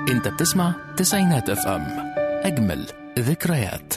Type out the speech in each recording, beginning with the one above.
انت بتسمع تسعينات اف ام اجمل ذكريات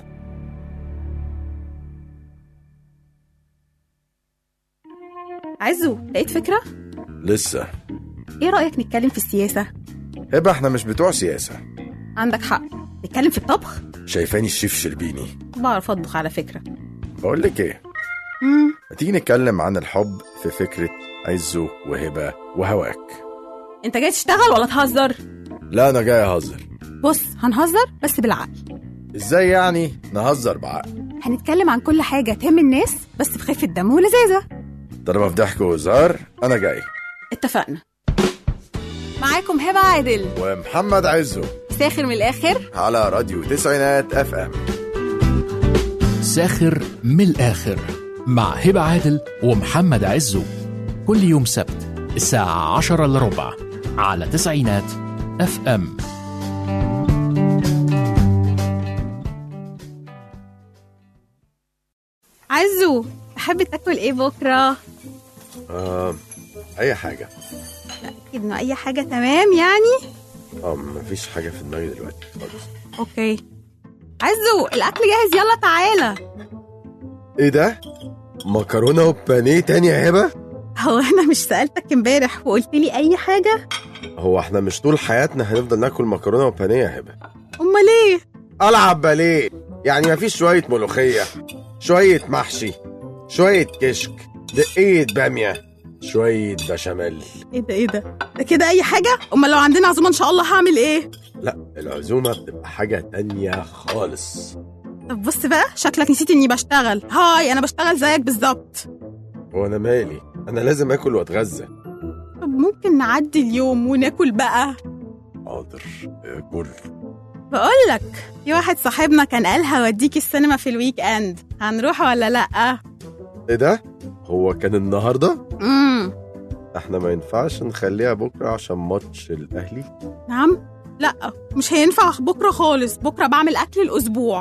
عزو لقيت فكرة؟ لسه ايه رأيك نتكلم في السياسة؟ هبه احنا مش بتوع سياسة عندك حق نتكلم في الطبخ؟ شايفاني الشيف شربيني بعرف اطبخ على فكرة بقول لك ايه مم. ما تيجي نتكلم عن الحب في فكرة عزه وهبة وهواك انت جاي تشتغل ولا تهزر؟ لا انا جاي اهزر بص هنهزر بس بالعقل ازاي يعني نهزر بعقل هنتكلم عن كل حاجة تهم الناس بس بخفة دم ولذاذة طالما في ضحك وهزار انا جاي اتفقنا معاكم هبة عادل ومحمد عزه ساخر من الآخر على راديو تسعينات اف ام ساخر من الآخر مع هبة عادل ومحمد عزو كل يوم سبت الساعة عشرة إلا ربع على تسعينات اف ام عزو تحب تاكل ايه بكرة؟ آه اي حاجة أكيد إنه أي حاجة تمام يعني؟ اه مفيش حاجة في دماغي دلوقتي خالص أوكي عزو الأكل جاهز يلا تعالى ايه ده مكرونة وبانيه تاني يا هبة هو أنا مش سألتك امبارح وقلت لي أي حاجة؟ هو احنا مش طول حياتنا هنفضل ناكل مكرونة وبانيه يا هبة أمال إيه؟ العب باليه يعني مفيش شويه ملوخيه شويه محشي شويه كشك دقيه باميه شويه بشاميل إيه ده إيه ده؟ ده كده أي حاجة؟ أمال لو عندنا عزومة إن شاء الله هعمل إيه؟ لا العزومه بتبقى حاجه تانية خالص طب بص بقى شكلك نسيت إني بشتغل هاي أنا بشتغل زيك بالظبط وانا مالي انا لازم اكل واتغذى طب ممكن نعدي اليوم وناكل بقى حاضر كل بقول لك في واحد صاحبنا كان قال هوديكي السينما في الويك اند هنروح ولا لا ايه ده هو كان النهارده امم احنا ما ينفعش نخليها بكره عشان ماتش الاهلي نعم لا مش هينفع بكره خالص بكره بعمل اكل الاسبوع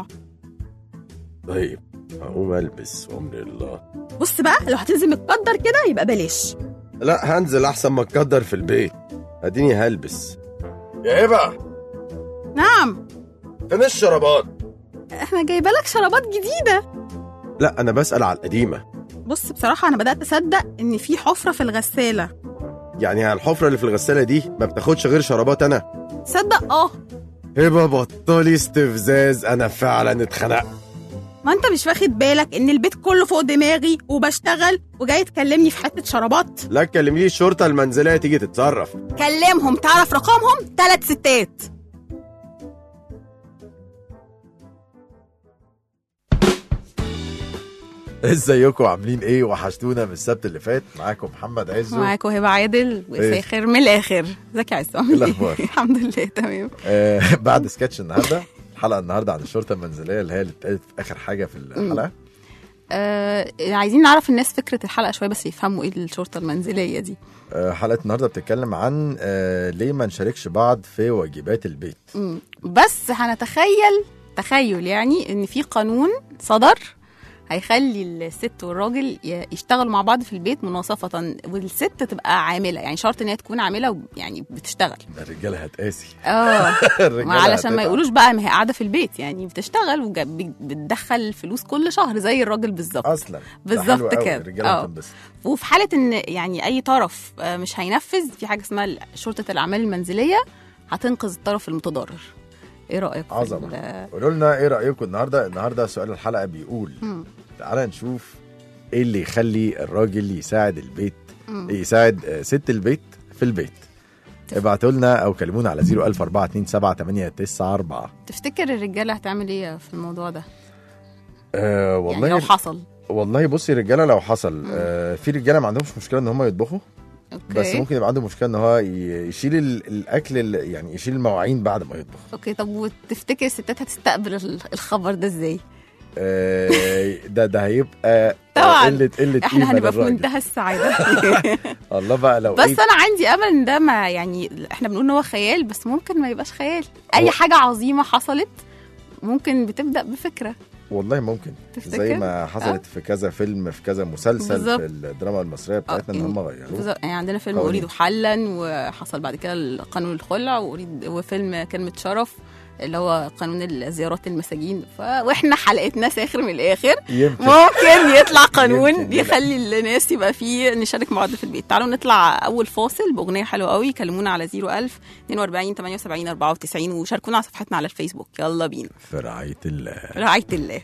طيب هقوم البس وامر الله بص بقى لو هتنزل متقدر كده يبقى بلاش لا هنزل احسن ما اتقدر في البيت اديني هلبس يا هبه نعم فين الشرابات احنا جايبه لك شرابات جديده لا انا بسال على القديمه بص بصراحه انا بدات اصدق ان في حفره في الغساله يعني الحفره اللي في الغساله دي ما بتاخدش غير شرابات انا تصدق اه هبه بطلي استفزاز انا فعلا اتخنقت ما انت مش واخد بالك ان البيت كله فوق دماغي وبشتغل وجاي تكلمني في حته شرابات لا تكلمي لي الشرطه المنزليه تيجي تتصرف كلمهم تعرف رقمهم ثلاث ستات ازيكم عاملين ايه وحشتونا من السبت اللي فات معاكم محمد عزو معاكم هبه عادل وساخر من الاخر ازيك يا عصام إيه الأخبار؟ الحمد لله تمام آه بعد سكتش النهارده الحلقه النهارده عن الشرطه المنزليه اللي هي اللي اتقالت في اخر حاجه في الحلقه آه عايزين نعرف الناس فكره الحلقه شويه بس يفهموا ايه الشرطه المنزليه دي آه حلقه النهارده بتتكلم عن آه ليه ما نشاركش بعض في واجبات البيت مم. بس هنتخيل تخيل يعني ان في قانون صدر هيخلي الست والراجل ي- يشتغلوا مع بعض في البيت مناصفة والست تبقى عاملة يعني شرط ان هي تكون عاملة ويعني بتشتغل ده الرجاله هتقاسي اه الرجاله ما علشان ما هتتعب. يقولوش بقى ما هي قاعده في البيت يعني بتشتغل وبتدخل فلوس كل شهر زي الراجل بالظبط اصلا ده بالظبط حلو قوي، كده. الرجاله آه. هتنبسط وفي حاله ان يعني اي طرف آه، مش هينفذ في حاجه اسمها شرطه الاعمال المنزليه هتنقذ الطرف المتضرر ايه رايك في عظمه ال- قولوا لنا ايه رايكم النهارده النهارده سؤال الحلقه بيقول مم. تعالى نشوف ايه اللي يخلي الراجل يساعد البيت مم. يساعد آه، ست البيت في البيت ابعتوا لنا او كلمونا على 01427 تفتكر الرجاله هتعمل ايه في الموضوع ده أه والله يعني لو حصل والله بصي رجاله لو حصل آه في رجاله ما عندهمش مشكله ان هم يطبخوا اوكي بس ممكن يبقى عنده مشكله ان هو ي- يشيل ال- الاكل ال- يعني يشيل المواعين بعد ما يطبخ اوكي طب وتفتكر الستات هتستقبل ال- الخبر ده ازاي آه ده ده هيبقى طبعاً. قله قله احنا قيمة هنبقى في للراجل. منتهى السعاده الله بقى لو بس إيه انا عندي امل ان ده ما يعني احنا بنقول ان هو خيال بس ممكن ما يبقاش خيال اي هو- حاجه عظيمه حصلت ممكن بتبدا بفكره والله ممكن تفتكر؟ زي ما حصلت في كذا فيلم في كذا مسلسل بالظبط. في الدراما المصريه بتاعتنا ان يعني هم غيروه بالظبط. يعني عندنا فيلم قوانين. اريد حلا وحصل بعد كده قانون الخلع واريد وفيلم كلمه شرف اللي هو قانون الزيارات المساجين ف... واحنا حلقتنا ساخر من الاخر يمكن ممكن يطلع قانون يمكن، لا. يخلي الناس يبقى فيه نشارك مع بعض في البيت تعالوا نطلع اول فاصل باغنيه حلوه قوي كلمونا على 01000 42 78 94 وشاركونا على صفحتنا على الفيسبوك يلا بينا في رعايه الله رعايه الله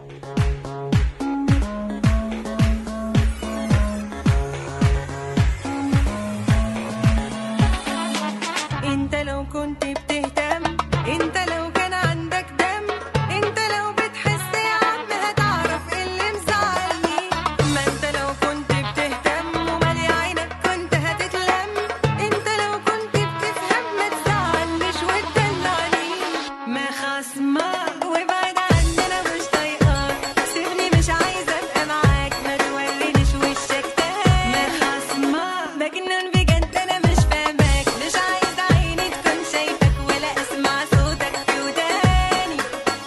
انت لو كنت بتهتم انت لو كان عندك دم انت لو بتحس يا عم هتعرف ايه اللي مزعلني ما انت لو كنت بتهتم ومالي عينك كنت هتتلم انت لو كنت بتفهم ما تزعلنيش وتدلعني ما خصمك وابعد عني انا مش طايقاك سيبني مش عايزه ابقى معاك ما تورينيش وشك تاني ما خصمك مجنون بجد انا مش فاهماك مش عايزه عيني تكون شايفك ولا اسمع صوتك في وداني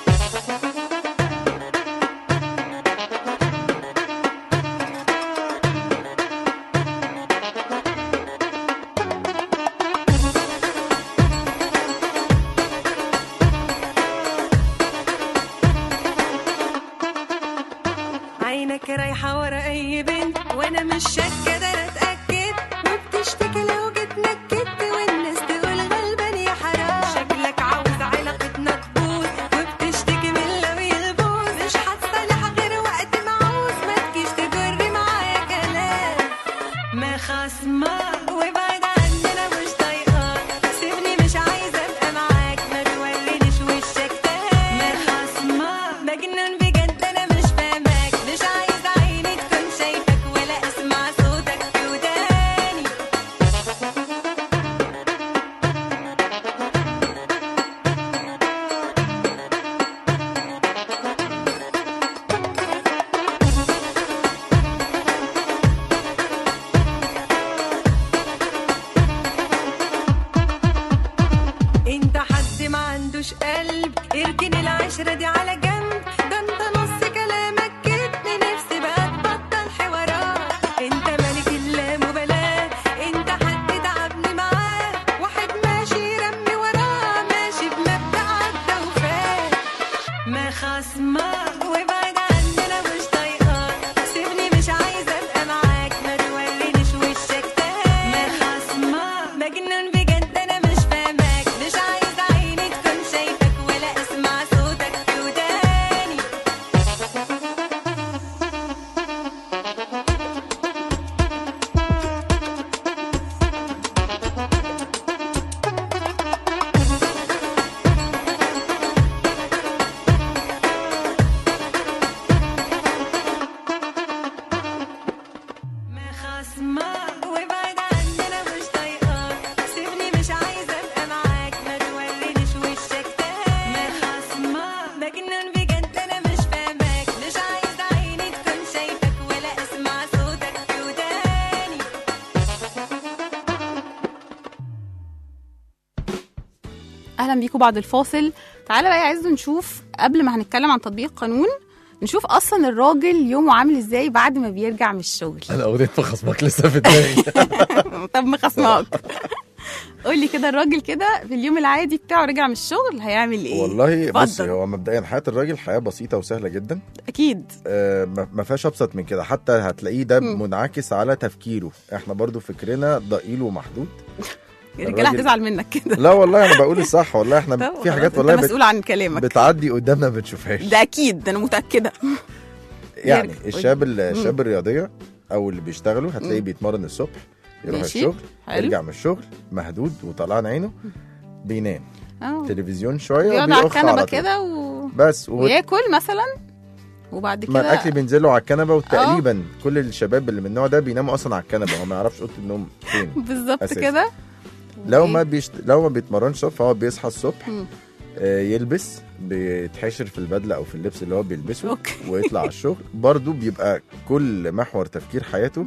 عينك رايحة ورا أي بنت وأنا مش شاكة ده أنا أتأكد وبتشتكي لو جيت نكدت والناس تقول غلبان يا حرام شكلك عاوز علاقتنا تبوظ وبتشتكي من لو يغبوظ مش هتصالح غير وقت ما عاوز ما تجيش تجري معايا كلام ما خصمك وابعد عني انا مش طايقاك سيبني مش عايزه ابقى معاك ما تورينيش وشك تاني ما خصمك مجنون بجد انا مش فاهماك مش عايزه عيني تكون شايفك ولا اسمع صوتك في وداني انت حد ما عندوش قلب اركن العشرة دي على جنب ده انت نص كلامك كدب نفسي بقى تبطل حوارات انت ملك اللامبالاة انت حد تعبني معاه واحد ماشي رمي وراه ماشي بمبدأ عدى وفات ما خصمك وابعد عني انا مش طايقاك سيبني مش عايزه ابقى معاك ما تورينيش وشك تاني ما خصمك مجنون بجد انا مش فاهماك مش عايزه عيني تكون شايفك ولا اسمع صوتك في وداني ما خصمك وابعد عني انا مش طايقاك سيبني مش عايزه ابقى معاك ما تورينيش وشك تاني ما خصمك مجنون بجد انا مش فاهماك مش عايزه عيني تكون شايفك ولا اسمع صوتك في وداني اهلا بيكم بعد الفاصل تعالى بقى يا عز نشوف قبل ما هنتكلم عن تطبيق قانون نشوف اصلا الراجل يومه عامل ازاي بعد ما بيرجع من الشغل انا اغنيه فخصمك لسه في دماغي طب مخصماك قول لي كده الراجل كده في اليوم العادي بتاعه رجع من الشغل هيعمل ايه والله بص اتفضل. هو مبدئيا حياه الراجل حياه بسيطه وسهله جدا اكيد آه، ما ما فيهاش ابسط من كده حتى هتلاقيه ده منعكس على تفكيره احنا برضو فكرنا ضئيل ومحدود الرجاله الراجل- هتزعل منك كده لا والله انا بقول الصح والله احنا طب في حاجات خلاص، والله انت بت... مسؤول عن كلامك بتعدي قدامنا ما بنشوفهاش ده اكيد ده انا متاكده يعني يرجع. الشاب ال- الشاب الرياضيه او اللي بيشتغلوا هتلاقيه مم. بيتمرن الصبح يروح ماشي. الشغل حلو. يرجع من الشغل مهدود وطلعان عينه بينام اه تلفزيون شويه بيقعد على وبيقخ على الكنبه طول. كده و... بس و... وياكل مثلا وبعد كده ما الاكل بينزل له على الكنبه وتقريبا كل الشباب اللي من النوع ده بيناموا اصلا على الكنبه هو ما يعرفش اوضه النوم فين بالظبط أساسي. كده لو إيه؟ ما بيشت... لو ما بيتمرنش الصبح فهو بيصحى الصبح مم. آه، يلبس بيتحشر في البدله او في اللبس اللي هو بيلبسه أوكي. ويطلع على الشغل برضه بيبقى كل محور تفكير حياته مم.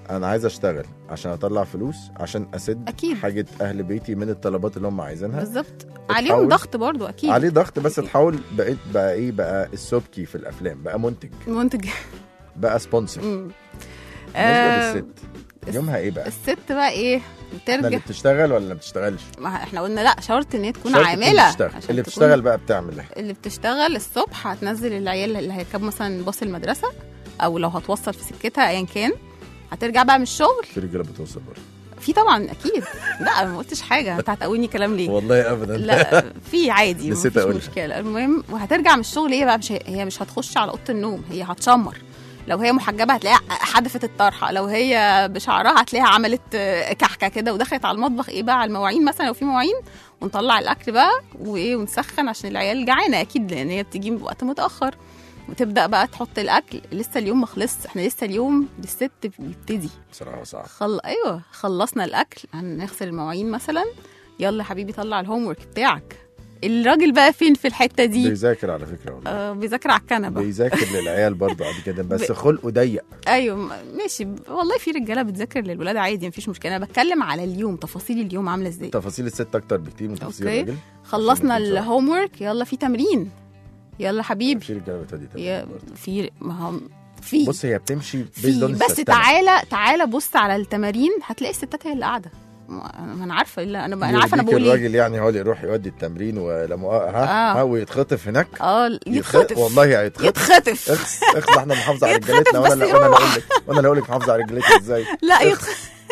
انا عايز اشتغل عشان اطلع فلوس عشان اسد أكيد. حاجه اهل بيتي من الطلبات اللي هم عايزينها بالظبط بتحاول- عليهم ضغط برضو اكيد عليه ضغط بس تحاول بقيت بقى ايه بقى السبكي في الافلام بقى منتج منتج بقى سبونسر مم. بالنسبه آه، للست يومها ايه بقى الست بقى ايه احنا اللي بترجع بتشتغل ولا ما بتشتغلش ما احنا قلنا لا شرط ان هي تكون شرط تكون عامله بتشتغل. عشان اللي تكون- بتشتغل بقى بتعمل ايه اللي بتشتغل الصبح هتنزل العيال اللي هيركبوا مثلا باص المدرسه او لو هتوصل في سكتها ايا كان هترجع بقى من الشغل في رجاله بتوصل برضه في طبعا اكيد لا أنا ما قلتش حاجه انت هتقولني كلام ليه والله ابدا لا في عادي نسيت مفيش أقولها. مشكله المهم وهترجع من الشغل ايه بقى مش هي, هي مش هتخش على اوضه النوم هي هتشمر لو هي محجبه هتلاقيها حدفت الطرحه لو هي بشعرها هتلاقيها عملت آه، كحكه كده ودخلت على المطبخ ايه بقى على المواعين مثلا لو في مواعين ونطلع الاكل بقى وايه ونسخن عشان العيال جعانه اكيد لان هي بتيجي بوقت متاخر وتبدا بقى تحط الاكل لسه اليوم ما خلصش احنا لسه اليوم للست بيبتدي بصراحه صعب خل... ايوه خلصنا الاكل هنغسل المواعين مثلا يلا يا حبيبي طلع الهوم ورك بتاعك الراجل بقى فين في الحته دي بيذاكر على فكره والله آه بيذاكر على الكنبه بيذاكر للعيال برضه قد كده بس ب- خلقه ضيق ايوه م- ماشي والله في رجاله بتذاكر للولاد عادي مفيش مشكله انا بتكلم على اليوم تفاصيل اليوم عامله ازاي تفاصيل الست اكتر بكتير من تفاصيل أوكي. الراجل خلصنا عشان نكون صح. الهوم ورك يلا في تمرين يلا حبيبي في رجاله بتودي تمرين يا برضه. في ما هم في بص هي بتمشي based في on بس السستمة. تعالى تعالى بص على التمارين هتلاقي الستات هي اللي قاعده ما ما انا عارفه الا انا انا عارفه انا يرضيك بقول ايه الراجل يعني هو اللي يروح يودي التمرين ولما ها, آه. ها ويتخطف هناك اه يتخ- يتخطف والله هيتخطف يتخطف اخس اخس ده احنا محافظه على يتخطف رجالتنا بس وانا لا- وانا اللي يروح. اقول لك وانا اللي اقول لك محافظه على رجالتنا ازاي لا يتخ...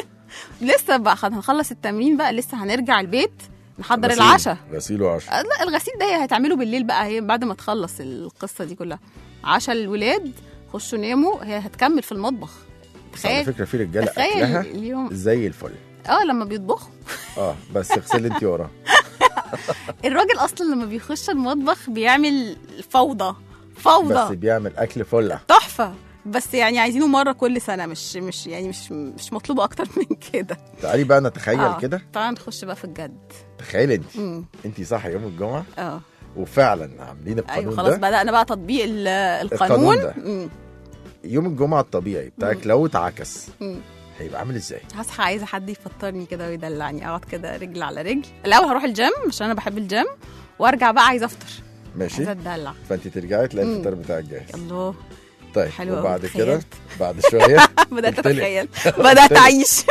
لسه بقى خد- هنخلص التمرين بقى لسه هنرجع البيت نحضر غسيل. العشاء غسيل وعشاء آه، لا الغسيل ده هي هتعمله بالليل بقى هي بعد ما تخلص القصه دي كلها عشاء الولاد خشوا ناموا هي هتكمل في المطبخ بس على تخيل فكره في رجاله تخيل اكلها اليوم زي الفل اه لما بيطبخوا اه بس اغسلي انت وراه الراجل اصلا لما بيخش المطبخ بيعمل فوضى بس فوضى بيعمل اكل فله تحفه بس يعني عايزينه مره كل سنه مش مش يعني مش مش مطلوب اكتر من كده تعالي بقى نتخيل آه، كده تعال نخش بقى في الجد تخيلي انت امم انت صاحيه يوم الجمعه اه وفعلا عاملين القانون ايوه خلاص ده بدانا بقى تطبيق ال- القانون ده. مم. يوم الجمعه الطبيعي بتاعك لو اتعكس مم. هيبقى عامل ازاي هصحى عايزه حد يفطرني كده ويدلعني اقعد كده رجل على رجل الاول هروح الجيم عشان انا بحب الجيم وارجع بقى عايزه افطر ماشي عايزه اتدلع فانت ترجعي تلاقي مم. الفطار بتاعك جاهز الله طيب حلو أوي، وبعد كده تخيلت. بعد شويه بدات قلت لك. اتخيل بدات لك. اعيش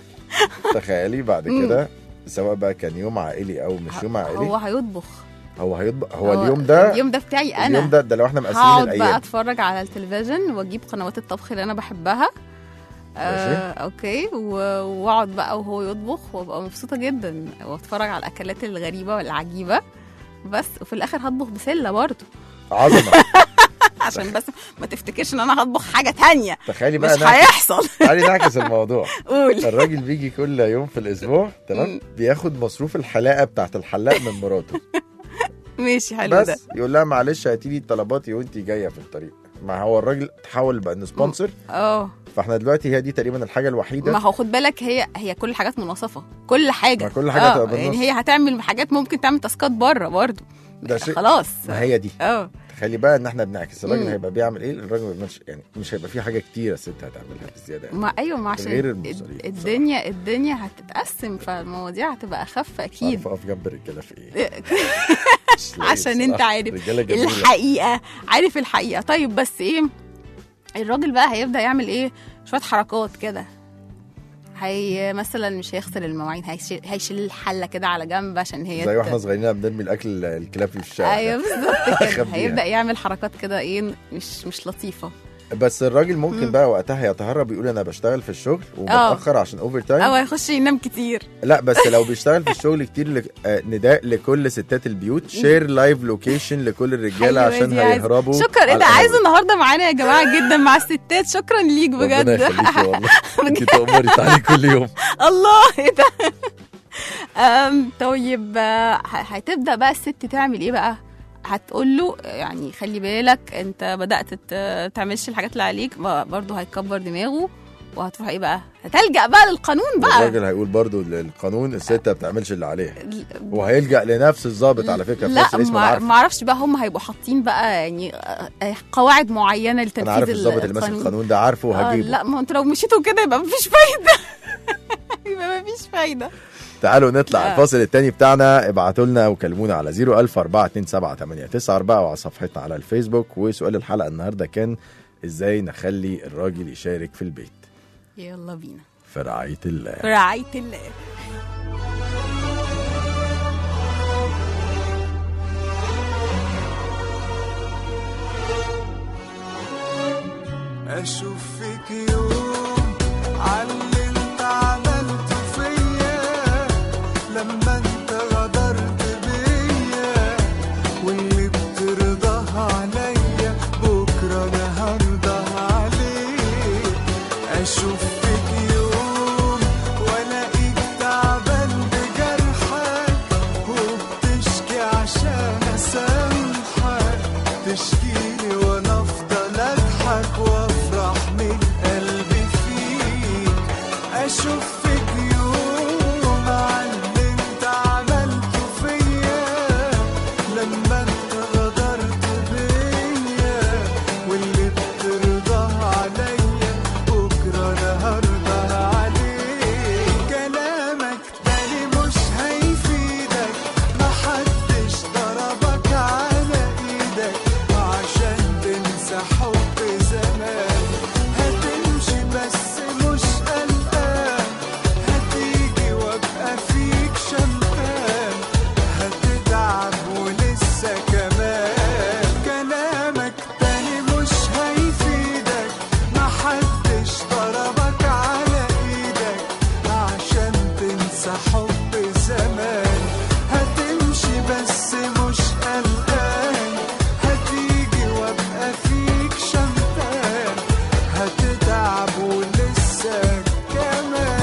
تخيلي بعد مم. كده سواء بقى كان يوم عائلي او مش يوم عائلي هو هيطبخ هو هيطبخ هو اليوم ده اليوم ده بتاعي انا اليوم ده ده لو احنا مقسمين هقعد بقى الايام اتفرج على التلفزيون واجيب قنوات الطبخ اللي انا بحبها آه، اوكي و- واقعد بقى وهو يطبخ وابقى مبسوطه جدا واتفرج على الاكلات الغريبه والعجيبه بس وفي الاخر هطبخ بسله برضه عظمه عشان بس ما تفتكرش ان انا هطبخ حاجه تانية تخيلي بقى مش نعكس هيحصل تعالي نعكس الموضوع قول الراجل بيجي كل يوم في الاسبوع تمام مم. بياخد مصروف الحلاقه بتاعت الحلاق من مراته ماشي حلو ده بس يقول لها معلش هاتي لي طلباتي وانت جايه في الطريق ما هو الراجل تحول بقى انه سبونسر اه فاحنا دلوقتي هي دي تقريبا الحاجه الوحيده ما هو خد بالك هي هي كل الحاجات مناصفه كل حاجه ما كل حاجة آه، تبقى بالنص. يعني هي هتعمل حاجات ممكن تعمل تاسكات بره برضه ده شيء خلاص ما هي دي اه تخيلي بقى ان احنا بنعكس الراجل مم. هيبقى بيعمل ايه الراجل ما بيعملش يعني مش هيبقى في حاجه كتيره الست هتعملها بزياده يعني. ما ايوه ما عشان غير الد- المصاريف الدنيا الدنيا هتتقسم فالمواضيع هتبقى اخف اكيد عارف اقف جنب الرجاله في ايه مش لاقي عشان انت بصراحة. عارف رجاله جميله الحقيقه عارف الحقيقه طيب بس ايه الراجل بقى هيبدا يعمل ايه شويه حركات كده هي مثلا مش هيغسل المواعين هيشيل, هيشيل الحله كده على جنب عشان هي زي ت- واحنا صغيرين بنرمي الاكل الكلاب في الشارع ايوه بالظبط كده خبيها. هيبدا يعمل حركات كده ايه مش مش لطيفه بس الراجل ممكن مم. بقى وقتها يتهرب يقول انا بشتغل في الشغل آه. وبتاخر عشان اوفر او تايم هيخش ينام كتير لا بس لو بيشتغل في الشغل كتير لك... آه، نداء لكل ستات البيوت شير لايف لوكيشن لكل الرجاله حلوة عشان دي، عايز- هيهربوا شكرا ايه على ده عايز القهوة. النهارده معانا يا جماعه جدا مع الستات شكرا ليك ربنا بجد يخليكي والله انت تأمري تعالي كل يوم الله ايه ده أم، طيب آه، ه- هتبدا بقى الست تعمل ايه بقى هتقول له يعني خلي بالك انت بدات ت- تعملش الحاجات اللي عليك ما- برضه هيكبر دماغه وهتروح ايه بقى هتلجأ بقى للقانون بقى الراجل هيقول برضو القانون الست ما بتعملش اللي عليها وهيلجأ لنفس الضابط على فكره في لا نفس الاسم ما عارف ما اعرفش بقى هم هيبقوا حاطين بقى يعني آه، آه، قواعد معينه لتنفيذ انا عارف الضابط اللي ماسك القانون ده عارفه آه وهجيبه لا ما انتوا لو مشيتوا كده يبقى مفيش فايده يبقى مفيش فايده تعالوا نطلع آه. الفاصل الثاني بتاعنا ابعتوا لنا وكلمونا على 010427894 وعلى صفحتنا على الفيسبوك وسؤال الحلقه النهارده كان ازاي نخلي الراجل يشارك في البيت يلا بينا في رعايه الله برعايه الله اشوف فيك يوم عاللي انت عملته فيا لما انت غدرت بيا واللي بترضاها عليا بكره انا هرضى عليك اشوف فيك يوم والاقيك تعبان بجرحك وبتشكي عشان اسامحك تشكيلي وانا افضل اضحك وافرح من قلبي فيك اشوف فيك يوم عن اللي انت عملته فيا لما انت غدرت بيا واللي بترضاه عليا بكره انا هرضى عليك كلامك تاني مش هيفيدك محدش ضربك على ايدك وعشان تنسى حب زمان هتمشي بس مش قلقان هتيجي وابقى فيك شمتان هتتعب ولسه كمان كلامك تاني مش هيفيدك محدش ضربك على ايدك عشان تنسى حب زمان هتمشي بس مش قلقان هتيجي وابقى فيك شمتان هتتعب ولسه كمان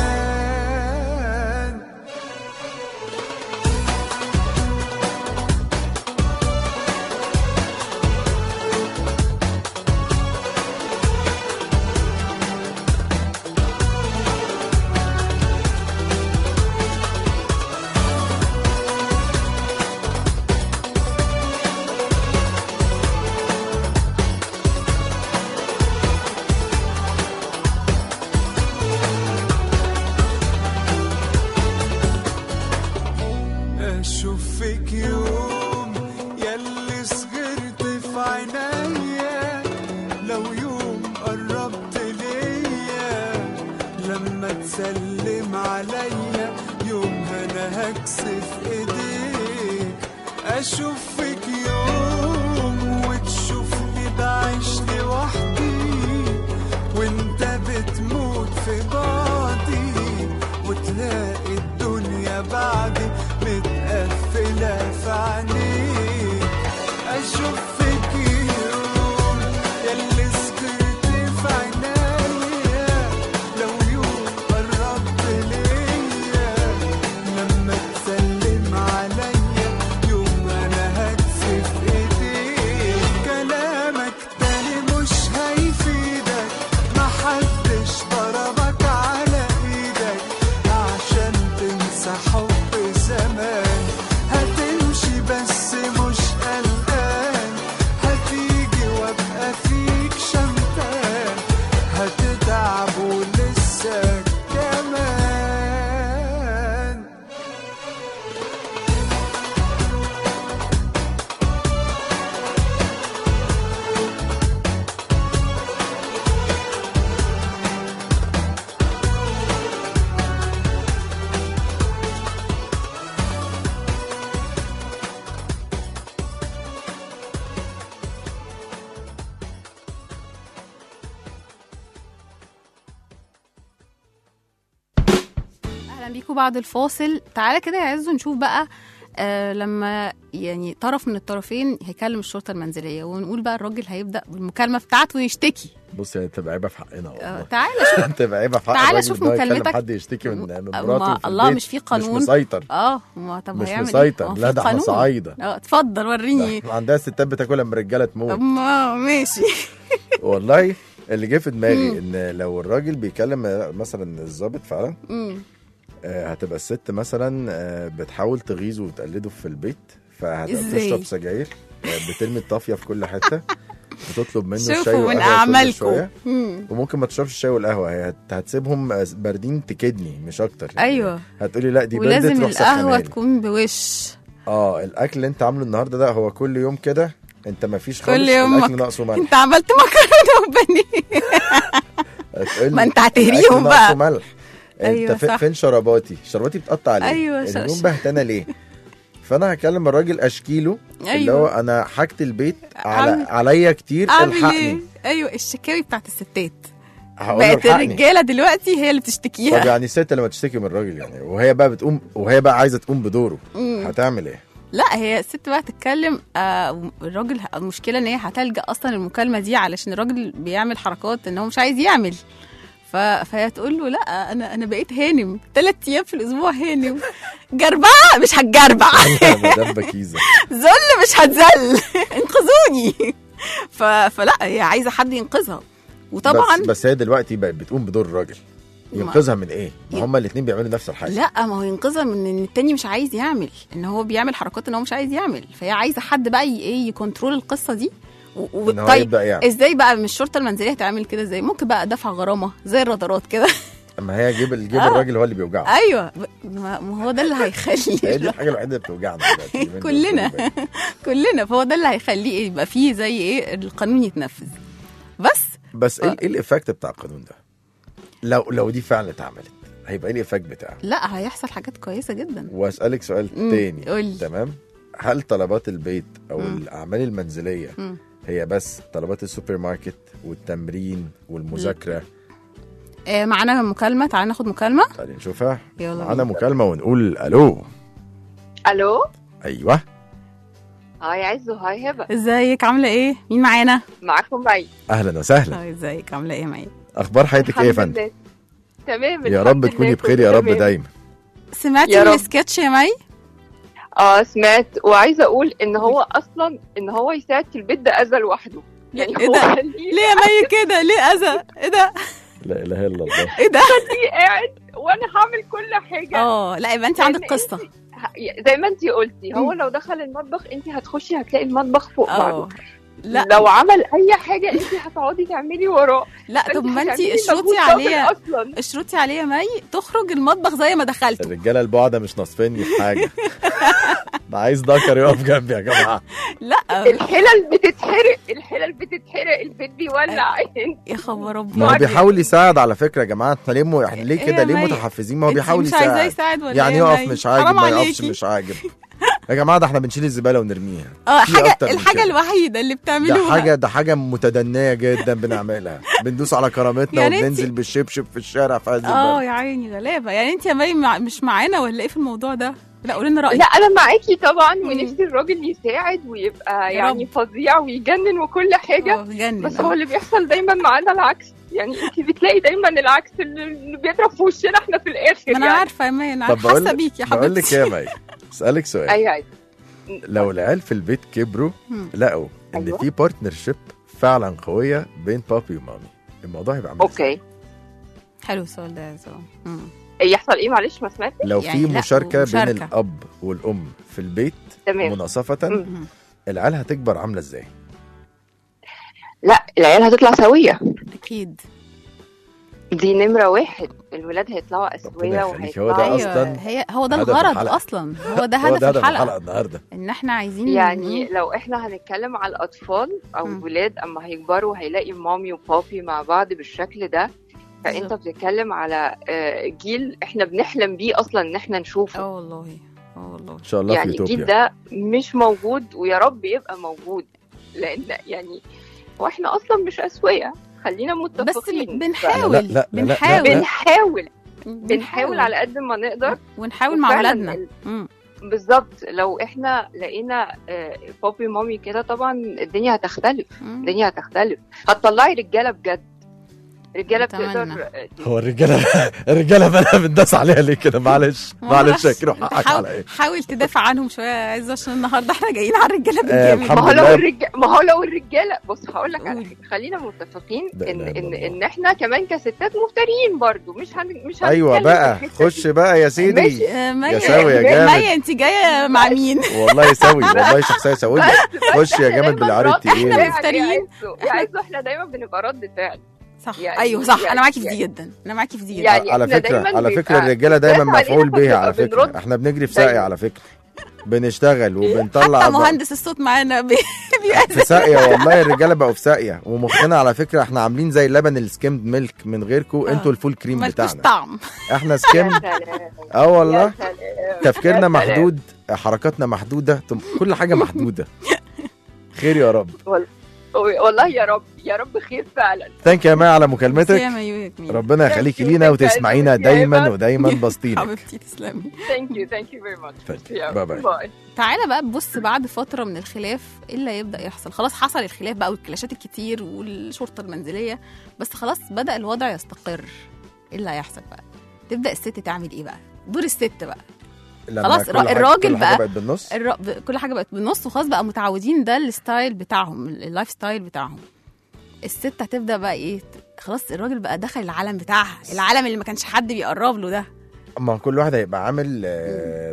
اشوف فيك يوم ياللي صغرت في عينيا لو يوم قربت ليا لما تسلم عليا يومها انا هكسف ايديك اشوف فيك يوم وتشوفني بعيش لوحدي وانت بتموت في بعضي وتلاقي الدنيا بعدي متقفلة في عينيك أشوف فيك يوم ياللي سكرت في عينيا لو يوم قربت ليا لما تسلم عليا يوم أنا هكسف إيديك كلامك تاني مش هيفيدك محدش ضربك على ايدك عشان تنسى حب زمان هتمشي بس مش قلقان هتيجي وابقى فيك شمتان هتتعب ولسه كمان اهلا بيكم بعد الفاصل تعالى كده يا عزو نشوف بقى آه لما يعني طرف من الطرفين هيكلم الشرطه المنزليه ونقول بقى الراجل هيبدا بالمكالمه بتاعته ويشتكي بص هي تبقى عيبه في حقنا آه والله تعالى شوف تبقى عيبه في حق تعالى الراجل شوف إن هو يكلم مكالمتك. حد يشتكي من من ما مراته في الله البيت. مش في قانون. مش مسيطر اه ما طب مش هيعمل مسيطر. إيه؟ هو لا، في ده إحنا قانون. صعايدة. اه اتفضل وريني عندها ستات بتاكلها من رجاله تموت ما ماشي والله اللي جه في دماغي مم. ان لو الراجل بيكلم مثلا الظابط فعلا مم. آه، هتبقى الست مثلا آه، بتحاول تغيظه وتقلده في البيت فهتبقى إزاي؟ بتشرب سجاير آه، بترمي الطافيه في كل حته بتطلب منه الشاي شوفوا من والقهوة كل اعمالكم شوية. مم. وممكن ما تشربش الشاي والقهوه هي هت- هتسيبهم آه، باردين تكدني مش اكتر يعني ايوه هتقولي لا دي بردت ولازم روح القهوه سخنها لي. تكون بوش اه الاكل اللي انت عامله النهارده ده هو كل يوم كده انت ما فيش خالص كل يوم الاكل مك- ناقصه ملح انت عملت مكرونه وبانيه هتقولي ما انت الأكل هتهريهم ناقصه بقى ملح أيوة انت في- صح. فين شرباتي شرباتي بتقطع ليه أيوة صح. اليوم بهتانه ليه فانا هكلم الراجل اشكيله اللي أيوة. هو انا حاجه البيت على عامل- عليا كتير اعمل ايه الحقني ايوه الشكاوي بتاعت الستات هقول له بقت الحقني الرجاله دلوقتي هي اللي طب بتشتكيها يعني الست لما تشتكي من الراجل يعني وهي بقى بتقوم وهي بقى عايزه تقوم بدوره هتعمل ايه؟ لا هي الست بقى تتكلم آه الراجل ه- المشكله ان هي هتلجا اصلا المكالمه دي علشان الراجل بيعمل حركات ان هو مش عايز يعمل ف... فهي تقول له لا انا انا بقيت هانم ثلاث ايام في الاسبوع هانم جربعه مش هتجربع يا مدام بكيزه ذل مش هتذل انقذوني ف... فلا هي عايزه حد ينقذها وطبعا بس, بس هي دلوقتي بقت بتقوم بدور الراجل ما- ينقذها من ايه؟ ما هما الاثنين بيعملوا نفس الحاجه لا ما هو ينقذها من ان التاني مش عايز يعمل ان هو بيعمل حركات ان هو مش عايز يعمل فهي عايزه حد بقى ي- ايه يكنترول القصه دي و... و... ان هو يبدا يعمل ازاي بقى من الشرطه المنزليه هتعمل كده ازاي ممكن بقى دفع غرامه زي الرادارات كده اما هي جيب جيب آه. الراجل هو اللي بيوجعه ايوه ب- ما ما هو ده اللي هي دي هيخلي الحاجه الوحيده اللي بتوجعنا دلوقتي اليومين دول. كلنا. خلي بالك. كلنا فهو ده اللي هيخليه يبقى فيه زي ايه القانون يتنفذ بس بس ايه آه. ايه الايفكت بتاع القانون ده؟ لو لو دي فعلا اتعملت هيبقى ايه الايفكت بتاعه؟ لا هيحصل حاجات كويسه جدا واسالك سؤال مم، تاني قولي. تمام؟ هل طلبات البيت او مم. الاعمال المنزليه مم. هي بس طلبات السوبر ماركت والتمرين والمذاكره آه معانا مكالمه تعالى ناخد مكالمه تعالي نشوفها يلا معانا بينا. مكالمه ونقول الو الو ايوه هاي عزو هاي هبه ازيك عامله ايه مين معانا معاكم معي اهلا وسهلا اه ازيك عامله ايه يا مي اخبار حياتك ايه يا فندم؟ لله. تمام يا الحمد رب تكوني لله، بخير كله يا رب تمام. دايما سمعتي يا من رب. السكتش يا مي اه سمعت وعايزه اقول ان هو اصلا ان هو يساعد في البيت ده اذى لوحده يعني إيه هو ده؟ خليه ليه يا مي كده ليه اذى ايه ده لا اله الا الله ايه ده خليه قاعد وانا هعمل كل حاجه اه لا يبقى انت عندك لأن قصه ه- زي ما انت قلتي هو مم. لو دخل المطبخ انت هتخشي هتلاقي المطبخ فوق اه بعضه لا لو عمل اي حاجه انت هتقعدي تعملي وراه لا طب ما انت هتعملي اشرطي مجهود عليها دبل اصلا اشرطي عليه يا مي تخرج المطبخ زي ما دخلته الرجاله البعدة مش ناصفيني في حاجه انا عايز دكر يقف جنبي يا جماعه لا الحلل بتتحرق الحلل بتتحرق البيت بيولع يا خبر ابيض ما هو بيحاول يساعد على فكره يا جماعه احنا ليه م... احنا ليه إيه كده يا ليه مي؟ متحفزين ما هو انت بيحاول مش عايزاه يساعد يساعد ولا يعني ايه يا يقف مي؟ مش عاجب حرام ما يقفش عليكي. مش عاجب يا جماعه ده احنا بنشيل الزباله ونرميها اه في حاجه أكتر من الحاجه كده. الوحيده اللي ده بتعملوها حاجه ده حاجه متدنيه جدا بنعملها بندوس على كرامتنا يعني انت- وبننزل بالشبشب في الشارع في عز اه البرد يا عيني غلابه يعني انت يا مي مع... مش معانا ولا ايه في الموضوع ده لا قولي لنا رايك لا انا معاكي طبعا مم. ونفسي الراجل يساعد ويبقى يا يعني رب. فظيع ويجنن وكل حاجه اه جنن بس هو اللي بيحصل دايما معانا العكس يعني انت بتلاقي دايما العكس اللي اللي بيضرب في وشنا احنا في الاخر ما انا يعني عارفه يا مي انا طب بقول حاسه لك- بيك يا بقول لك حبيبتي ايه يا مي اسالك سؤال ايوه أيوة. لو العيال في البيت كبروا مم. لقوا ان أيوة. في بارتنرشيب فعلا قويه بين بابي ومامي الموضوع هيبقى عامل إزاي؟ اوكي حلو السؤال ده يا زلمه مم. يحصل ايه معلش ما سمعت لو يعني في لا، مشاركه بين مشاركة. الاب والام في البيت تمام مناصفه مم. مم. العيال هتكبر عامله ازاي لا العيال هتطلع سويه اكيد دي نمره واحد الولاد هيطلعوا ربنا اسويه يخليك، هو ده وهيطلعوا أصلاً هي هو ده هدف الغرض الحلقة. اصلا هو ده هو هدف ده هدف الحلقه الحلقه النهارده ان احنا عايزين يعني مم. لو احنا هنتكلم على الاطفال او مم. الولاد اما هيكبروا هيلاقي مامي وبابي مع بعض بالشكل ده فانت بالظبط. بتتكلم على آه، جيل احنا بنحلم بيه اصلا ان احنا نشوفه اه والله اه والله ان شاء الله في يعني الجيل يوتوبيا ده مش موجود ويا رب يبقى موجود لان يعني واحنا اصلا مش اسويه خلينا بس متفقين بنحاول لا، لا، لا، لا، لا. بنحاول بنحاول بنحاول على قد ما نقدر ونحاول مع وفعلاً اولادنا ال- مم. بالظبط لو احنا لقينا آه، بابي مامي كده طبعا الدنيا هتختلف مم. الدنيا هتختلف هتطلعي رجاله بجد رجاله أتمنى. بتقدر آه، هو الرجاله الرجاله بقى بنداس عليها ليه كده معلش معلش يا كيرو حقك حاول- على ايه حاول تدافع عنهم شويه يا عز عشان النهارده احنا جايين على الرجاله آه، بالجامد الحمد ما هو لو لله. الرجاله ما هو لو الرجاله بص هقول لك على قول. حاجه خلينا متفقين لا ان إله إلا ان الله. ان احنا كمان كستات مفترين برضو مش هن... مش ايوه هنتكلم بقى في الحتة خش دي. بقى يا سيدي ماشي. آه، مية يا ساوي يا جامد. مية انت جايه مع مين؟ والله سوي والله شخصيه سويه خش يا إحنا جامد دايماً بالعيار رد التقيل فعل مفترين. يا عزو. يا عزو احنا دايما بنبقى رد فعل صح يعني- ايوه صح يعني- انا معاكي في دي يعني- جدا انا معاكي في دي جدا يعني على إحنا فكره دايماً على فكره بيبقى الرجاله دايما الناس علينا مفعول بيها على فبنبقى فكره بنرد. احنا بنجري في ساقية دايماً. على فكره بنشتغل وبنطلع حتى ب- مهندس الصوت معانا بي- في بيأذن ساقية والله الرجاله بقوا في ساقية ومخنا على فكره احنا عاملين زي اللبن السكيمد ميلك من غيركم آه. انتوا الفول كريم مالكوش بتاعنا طعم احنا يا سكيمد سلام اه والله يا سلام. تفكيرنا يا سلام. محدود حركاتنا محدوده طب كل حاجه محدوده خير يا رب والله يا رب يا رب خير فعلا ثانك يا ماء على يا مكالمتك مايو يا كمين. ربنا يخليكي Thank you, لينا thank you, وتسمعينا thank you, دايما Eva. ودايما بسطينك حبيبتي تسلمي ثانك يو ثانك يو فيري ماتش Thank you. Bye bye. باي تعالى بقى بص بعد فتره من الخلاف ايه اللي هيبدا يحصل خلاص حصل الخلاف بقى والكلاشات الكتير والشرطه المنزليه بس خلاص بدا الوضع يستقر ايه اللي هيحصل بقى تبدا الست تعمل ايه بقى دور الست بقى لما خلاص كل الر- حاجة- الراجل كل حاجة بقى- بقت بالنص الر... ب- كل حاجه بقت بالنص وخلاص بقى متعودين ده الستايل بتاعهم ال- اللايف ستايل بتاعهم الست هتبدا بقى ايه ت- خلاص الراجل بقى دخل العالم بتاعها العالم اللي ما كانش حد بيقرب له ده اما كل واحد هيبقى عامل آه،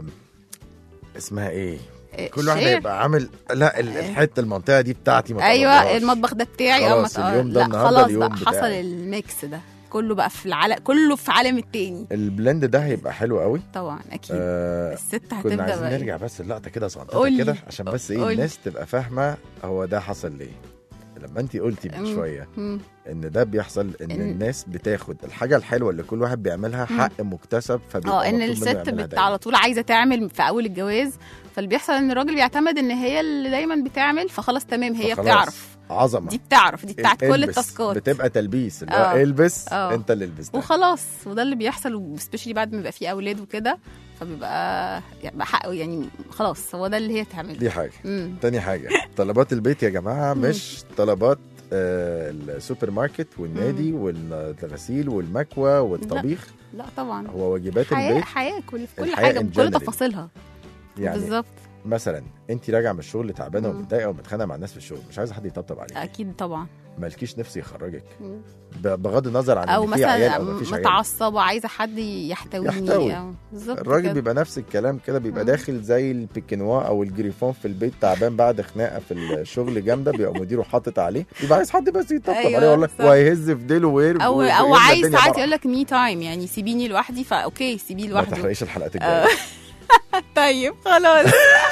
اسمها ايه إيه، كل واحد شير. هيبقى عامل لا ال- الحته المنطقه دي بتاعتي ما ايوه تقربهاش. المطبخ ده بتاعي أو ما خلاص، تق- اليوم ده لا النهاردة خلاص اليوم بقى بتاعي. حصل الميكس ده كله بقى في العالم كله في عالم التاني البلند ده هيبقى حلو قوي طبعا اكيد آه الست كنا هتبدا عايزين بقى نرجع بس اللقطه كده صغنطه قولي. كده عشان بس ايه قولي. الناس تبقى فاهمه هو ده حصل ليه لما انت قلتي من مم. شويه مم. ان ده بيحصل ان إن- الناس بتاخد الحاجه الحلوه اللي كل واحد بيعملها مم. حق مكتسب فبيبقى اه ان مطلوب منه الست يعملها بت دايما. على طول عايزه تعمل في اول الجواز فاللي بيحصل ان الراجل بيعتمد ان هي اللي دايما بتعمل فخلاص تمام هي فخلاص، كتعرف عظمه دي بتعرف دي بتاعت كل البس. التاسكات بتبقى تلبيس اللي هو آه. البس آه. انت اللي لبستها وخلاص وده اللي بيحصل وسبيشلي بعد ما يبقى فيه اولاد وكده فبيبقى يبقى حقه يعني خلاص هو ده اللي هي تعمله دي حاجه امم تاني حاجه طلبات البيت يا جماعه مم. مش طلبات آه السوبر ماركت والنادي والغسيل والمكوى والطبيخ لا طبعا هو واجبات حياه البيت حياه كل في كل الحياة حاجه in بكل general. تفاصيلها يعني بالظبط مثلا انت راجعه من الشغل تعبانه مم. ومتضايقه ومتخانقه مع الناس في الشغل مش عايزه حد يطبطب عليك اكيد طبعا مالكيش نفس يخرجك مم. ب- بغض النظر عن او ان في عيال مثلا او مفيش عيال متعصبه عايزه حد يحتويني يحتوي. أو بالظبط الراجل كده. بيبقى نفس الكلام كده بيبقى مم. داخل زي البيكنوا او الجريفون في البيت تعبان بعد خناقه في الشغل جامده بيبقى مديره حاطط عليه يبقى عايز حد بس يطبطب أيوة، عليه والله صح. وهيهز في ديله ويرمي او ويملى او عايز الدنيا ساعات فرح. يقول لك مي تايم يعني سيبيني لوحدي فاوكي سيبيه ما لوحده تحرقيش الحلقات آه. الجايه طيب خلاص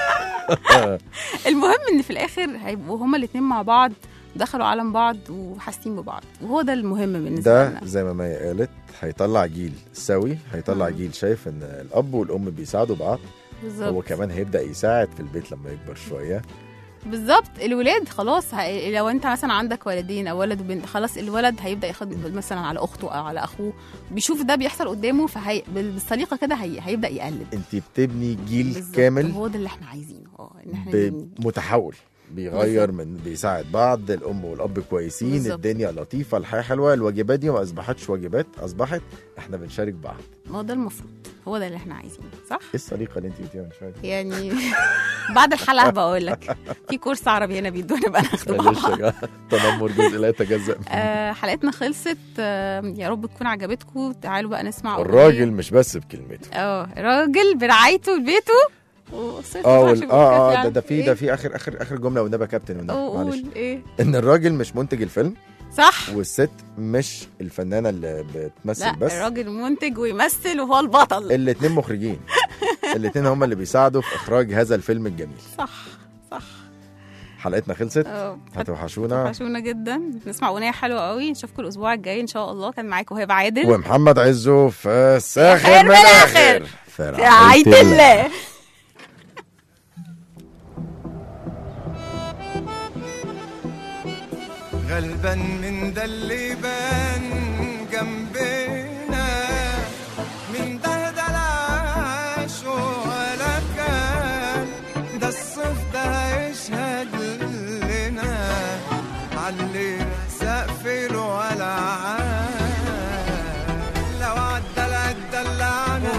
المهم ان في الاخر هيبقوا هما الاتنين مع بعض دخلوا عالم بعض وحاسين ببعض وهو ده المهم بالنسبه ده لنا زي ما مايا قالت هيطلع جيل سوي هيطلع مم. جيل شايف ان الاب والام بيساعدوا بعض هو بالظبط كمان هيبدا يساعد في البيت لما يكبر شويه بالظبط الولاد خلاص ه... لو انت مثلا عندك ولدين او ولد وبنت خلاص الولد هيبدا ياخد مثلا على اخته او على اخوه بيشوف ده بيحصل قدامه فهي بالسليقه كده هي... هيبدا يقلد انت بتبني جيل بالظبط. كامل هو ده اللي احنا عايزينه اه ان احنا ب- نبني. متحول بيغير من بيساعد بعض الام والاب كويسين بالظبط. الدنيا لطيفه الحياه حلوه الواجبات دي ما اصبحتش واجبات اصبحت احنا بنشارك بعض ما هو ده المفروض هو ده اللي احنا عايزينه صح ايه السليقه اللي انت قلتيها من شويه دي؟ يعني بعد الحلقه بقول لك في كورس عربي هنا بيدونا بقى ناخده مع معلش يا بعض جماعه تنمر جزء لا يتجزا منه. آه، حلقتنا خلصت آه، يا رب تكون عجبتكم تعالوا بقى نسمع أغنية. الراجل مش بس بكلمته اه راجل برعايته لبيته وصرت اه عشان وال- اه اه يعني. ده ده في إيه؟ ده في اخر اخر اخر جمله والنبي يا كابتن والنبي معلش قول ايه ان الراجل مش منتج الفيلم صح والست مش الفنانه اللي بتمثل لا بس الراجل منتج ويمثل وهو البطل الاثنين مخرجين الاثنين هم اللي بيساعدوا في اخراج هذا الفيلم الجميل صح صح حلقتنا خلصت اه هتوحشونا وحشونا جدا نسمع اغنيه حلوه قوي نشوفكم الاسبوع الجاي ان شاء الله كان معاكم هبه عادل ومحمد عزو في الساخر خير من من الآخر. الاخر في في رعايه الله غلبان من ده اللي بان جنبنا من ده ده العاش ولا كان ده الصيف ده هيشهد لنا علي سقف له ولا عاد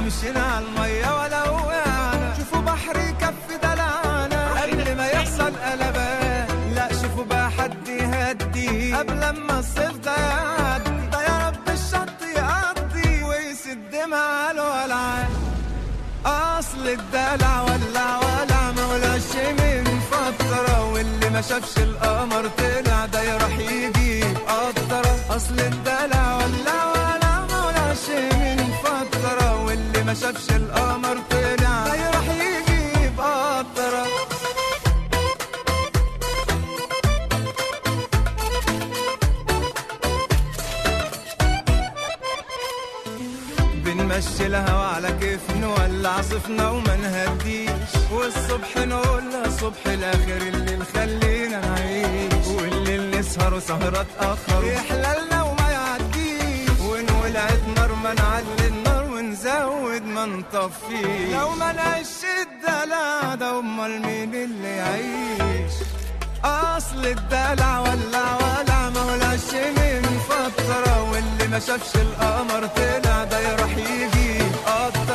ومشينا على المية ولا وقعنا شوفوا بحر يكفي دلعنا قبل ما يحصل قلبان لا شوفوا بقى حد يهدي قبل ما الصيف ده يعدي ده يا رب الشط يقضي ويسد مع الولعان اصل الدلع ولع ولع مولاش من فترة واللي ما شافش القمر طلع ده يروح يجيب قطرة اصل الدلع ولع ولع مولاش من فترة واللي ما شافش القمر طلع ده يروح يجيب قطرة بنمشي الهوا على كيف نولع صفنا وما نهديش والصبح نقول صبح الاخر الليل خلينا نعيش والليل نسهر وسهرة تأخر يحللنا وما يعديش ونولعت نار ما نعلي النار ونزود ما نطفيش لو ما نعيش الدلع ده امال مين اللي يعيش اصل الدلع ولع ولع مولاش من فترة واللي ما شافش القمر طلع ده يروح يجي قطرة